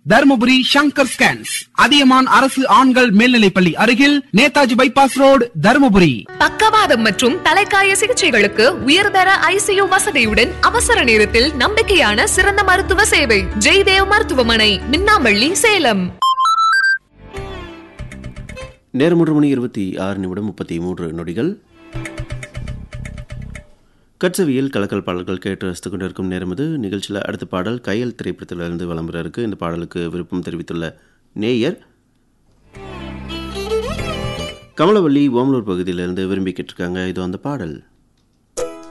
Dharmapuri Shankar scans Athiyaman அரசு ஆண்கள் மேல்நிலைப்பள்ளி அருகில் நேதாஜி பைபாஸ் ரோடு தருமபுரி பக்கவாதம் மற்றும் தலைக்காய சிகிச்சைகளுக்கு உயர்தர ஐசியு வசதியுடன் அவசர நேரத்தில் நம்பிக்கையான சிறந்த மருத்துவ சேவை ஜெய்தேவ் மருத்துவமனை மின்னாம்பள்ளி சேலம் நேரம் மூன்று மணி இருபத்தி ஆறு நிமிடம் முப்பத்தி மூன்று நொடிகள் கட்சவியில் கலக்கல் பாடல்கள் கேட்டு ரசித்துக் கொண்டிருக்கும் நேரம் இது நிகழ்ச்சியில் அடுத்த பாடல் கையல் திரைப்படத்திலிருந்து விளம்பரம் இருக்கு இந்த பாடலுக்கு விருப்பம் தெரிவித்துள்ள நேயர் கமலவள்ளி ஓமலூர் பகுதியிலிருந்து விரும்பி கேட்டிருக்காங்க இது அந்த பாடல்